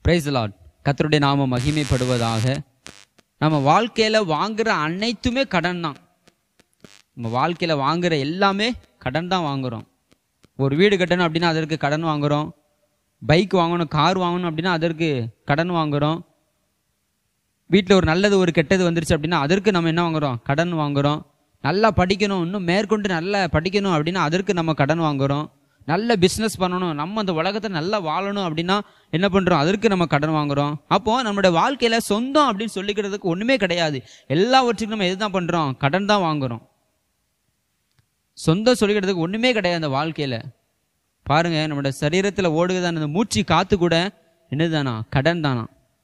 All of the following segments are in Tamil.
பிரைஸ் லார்ட் கர்த்தருடைய நாம மகிமைப்படுவதாக நம்ம வாழ்க்கையில வாங்குற அனைத்துமே கடன் தான் நம்ம வாழ்க்கையில வாங்குற எல்லாமே கடன் தான் வாங்குறோம் ஒரு வீடு கட்டணும் அப்படின்னா அதற்கு கடன் வாங்குறோம் பைக் வாங்கணும் கார் வாங்கணும் அப்படின்னா அதற்கு கடன் வாங்குறோம் வீட்டில் ஒரு நல்லது ஒரு கெட்டது வந்துருச்சு அப்படின்னா அதற்கு நம்ம என்ன வாங்குறோம் கடன் வாங்குறோம் நல்லா படிக்கணும் இன்னும் மேற்கொண்டு நல்லா படிக்கணும் அப்படின்னா அதற்கு நம்ம கடன் வாங்குறோம் நல்ல பிஸ்னஸ் பண்ணணும் நம்ம அந்த உலகத்தை நல்லா வாழணும் அப்படின்னா என்ன பண்ணுறோம் அதற்கு நம்ம கடன் வாங்குறோம் அப்போ நம்மளுடைய வாழ்க்கையில் சொந்தம் அப்படின்னு சொல்லிக்கிறதுக்கு ஒன்றுமே கிடையாது எல்லாவற்றுக்கும் நம்ம எதுதான் பண்ணுறோம் கடன் தான் வாங்குறோம் சொந்தம் சொல்லிக்கிறதுக்கு ஒன்றுமே கிடையாது அந்த வாழ்க்கையில் பாருங்க நம்மளோட சரீரத்தில் ஓடுகிறதான அந்த மூச்சு காத்து கூட என்னதுதானா கடன் தானா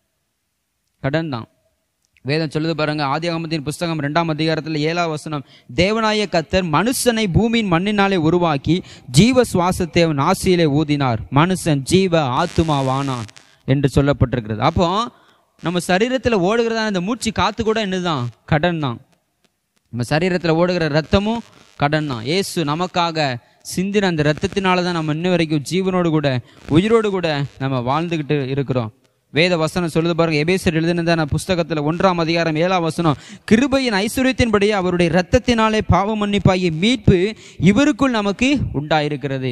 கடன் தான் வேதம் சொல்லுது பாருங்க ஆதியாகமத்தின் புஸ்தகம் ரெண்டாம் அதிகாரத்தில் ஏழாம் வசனம் தேவனாய கத்தர் மனுஷனை பூமியின் மண்ணினாலே உருவாக்கி ஜீவ சுவாசத்தை அவன் ஆசியிலே ஊதினார் மனுஷன் ஜீவ ஆத்துமாவானான் என்று சொல்லப்பட்டிருக்கிறது அப்போ நம்ம சரீரத்தில் ஓடுகிறதான இந்த மூச்சு காத்து கூட என்னதுதான் கடன் தான் நம்ம சரீரத்தில் ஓடுகிற ரத்தமும் கடன் தான் ஏசு நமக்காக சிந்தின அந்த ரத்தத்தினால தான் நம்ம இன்ன வரைக்கும் ஜீவனோடு கூட உயிரோடு கூட நம்ம வாழ்ந்துக்கிட்டு இருக்கிறோம் வேத வசனம் சொல்லுது பாருங்க எபேசர் எழுதினதான புஸ்தகத்தில் ஒன்றாம் அதிகாரம் ஏழாம் வசனம் கிருபையின் ஐஸ்வர்யத்தின்படி அவருடைய ரத்தத்தினாலே பாவ மன்னிப்பாகிய மீட்பு இவருக்குள் நமக்கு உண்டாயிருக்கிறது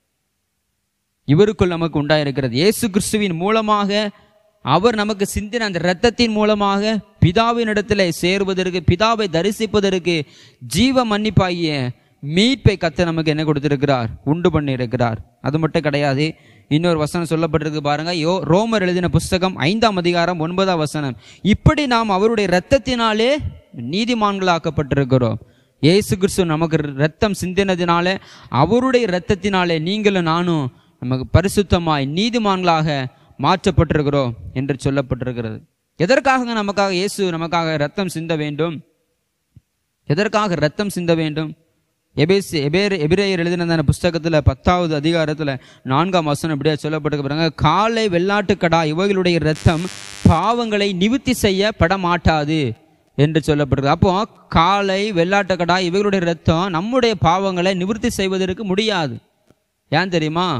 இவருக்குள் நமக்கு உண்டாயிருக்கிறது இயேசு கிறிஸ்துவின் மூலமாக அவர் நமக்கு சிந்தின அந்த இரத்தத்தின் மூலமாக பிதாவினிடத்தில் சேருவதற்கு பிதாவை தரிசிப்பதற்கு ஜீவ மன்னிப்பாகிய மீட்பை கத்த நமக்கு என்ன கொடுத்திருக்கிறார் உண்டு பண்ணி இருக்கிறார் அது மட்டும் கிடையாது இன்னொரு வசனம் சொல்லப்பட்டிருக்கு பாருங்க யோ ரோமர் எழுதின புஸ்தகம் ஐந்தாம் அதிகாரம் ஒன்பதாம் வசனம் இப்படி நாம் அவருடைய இரத்தத்தினாலே நீதிமான்களாக்கப்பட்டிருக்கிறோம் இயேசு கிறிஸ்து நமக்கு ரத்தம் சிந்தினதினால அவருடைய இரத்தத்தினாலே நீங்களும் நானும் நமக்கு பரிசுத்தமாய் நீதிமான்களாக மாற்றப்பட்டிருக்கிறோம் என்று சொல்லப்பட்டிருக்கிறது எதற்காக நமக்காக இயேசு நமக்காக ரத்தம் சிந்த வேண்டும் எதற்காக ரத்தம் சிந்த வேண்டும் எபேஸ் எபேர் எபிரேயர் எழுதின அந்த புஸ்தகத்தில் பத்தாவது அதிகாரத்தில் நான்காம் வசனம் இப்படியா சொல்லப்பட்டு பாருங்க காலை வெள்ளாட்டுக்கடா இவைகளுடைய ரத்தம் பாவங்களை நிவர்த்தி செய்யப்பட மாட்டாது என்று சொல்லப்படுறது அப்போ காலை வெள்ளாட்டுக்கடா இவைகளுடைய ரத்தம் நம்முடைய பாவங்களை நிவர்த்தி செய்வதற்கு முடியாது ஏன் தெரியுமா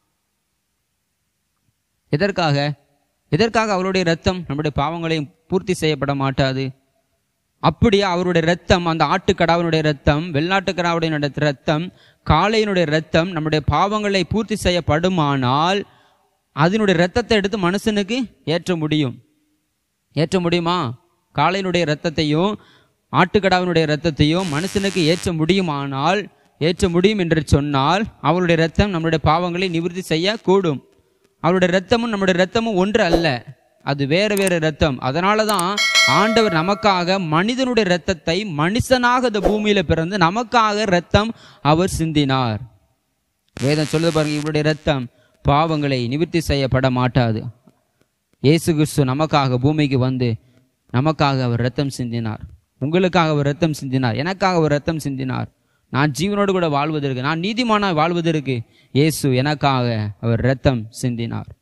எதற்காக எதற்காக அவருடைய ரத்தம் நம்முடைய பாவங்களை பூர்த்தி செய்யப்பட மாட்டாது அப்படியே அவருடைய ரத்தம் அந்த ஆட்டுக்கடாவினுடைய ரத்தம் வெள்ளாட்டுக்கடாவுடைய ரத்தம் காளையினுடைய ரத்தம் நம்முடைய பாவங்களை பூர்த்தி செய்யப்படுமானால் அதனுடைய ரத்தத்தை எடுத்து மனுஷனுக்கு ஏற்ற முடியும் ஏற்ற முடியுமா காளையினுடைய ரத்தத்தையும் ஆட்டுக்கடாவினுடைய ரத்தத்தையும் மனுஷனுக்கு ஏற்ற முடியுமானால் ஏற்ற முடியும் என்று சொன்னால் அவருடைய ரத்தம் நம்முடைய பாவங்களை நிவர்த்தி செய்ய கூடும் அவருடைய ரத்தமும் நம்முடைய ரத்தமும் ஒன்று அல்ல அது வேற வேற ரத்தம் அதனால தான் ஆண்டவர் நமக்காக மனிதனுடைய ரத்தத்தை மனுஷனாக இந்த பூமியில பிறந்து நமக்காக ரத்தம் அவர் சிந்தினார் வேதம் சொல்லுது பாருங்க இவருடைய ரத்தம் பாவங்களை நிவர்த்தி செய்யப்பட மாட்டாது இயேசு கிறிஸ்து நமக்காக பூமிக்கு வந்து நமக்காக அவர் ரத்தம் சிந்தினார் உங்களுக்காக அவர் ரத்தம் சிந்தினார் எனக்காக அவர் ரத்தம் சிந்தினார் நான் ஜீவனோடு கூட வாழ்வதற்கு நான் நீதிமானாய் வாழ்வதற்கு இயேசு எனக்காக அவர் ரத்தம் சிந்தினார்